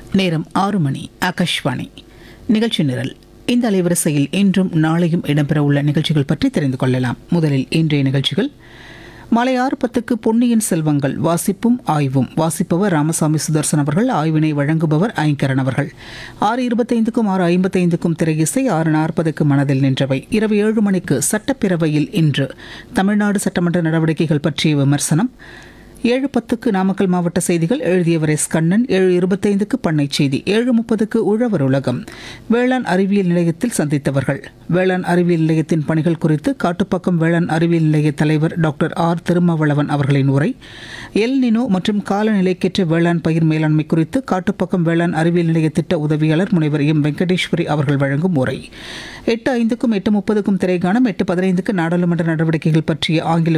நேரம் ஆறு மணி ஆகாஷ்வாணி நிகழ்ச்சி நிரல் இந்த அலைவரிசையில் இன்றும் நாளையும் இடம்பெறவுள்ள நிகழ்ச்சிகள் பற்றி தெரிந்து கொள்ளலாம் முதலில் இன்றைய நிகழ்ச்சிகள் மாலை ஆறு பத்துக்கு பொன்னியின் செல்வங்கள் வாசிப்பும் ஆய்வும் வாசிப்பவர் ராமசாமி சுதர்சன் அவர்கள் ஆய்வினை வழங்குபவர் ஐங்கரன் அவர்கள் ஆறு இருபத்தைந்துக்கும் ஆறு ஐம்பத்தைந்துக்கும் திரையிசை ஆறு நாற்பதுக்கு மனதில் நின்றவை இரவு ஏழு மணிக்கு சட்டப்பேரவையில் இன்று தமிழ்நாடு சட்டமன்ற நடவடிக்கைகள் பற்றிய விமர்சனம் ஏழு பத்துக்கு நாமக்கல் மாவட்ட செய்திகள் எழுதியவர் எஸ் கண்ணன் ஏழு இருபத்தைந்துக்கு பண்ணை செய்தி ஏழு முப்பதுக்கு உழவர் உலகம் வேளாண் அறிவியல் நிலையத்தில் சந்தித்தவர்கள் வேளாண் அறிவியல் நிலையத்தின் பணிகள் குறித்து காட்டுப்பாக்கம் வேளாண் அறிவியல் நிலைய தலைவர் டாக்டர் ஆர் திருமாவளவன் அவர்களின் உரை எல் நினோ மற்றும் காலநிலைக்கேற்ற வேளாண் பயிர் மேலாண்மை குறித்து காட்டுப்பாக்கம் வேளாண் அறிவியல் நிலைய திட்ட உதவியாளர் முனைவர் எம் வெங்கடேஸ்வரி அவர்கள் வழங்கும் உரை எட்டு ஐந்துக்கும் எட்டு முப்பதுக்கும் திரைகாணம் எட்டு பதினைந்துக்கு நாடாளுமன்ற நடவடிக்கைகள் பற்றிய ஆங்கில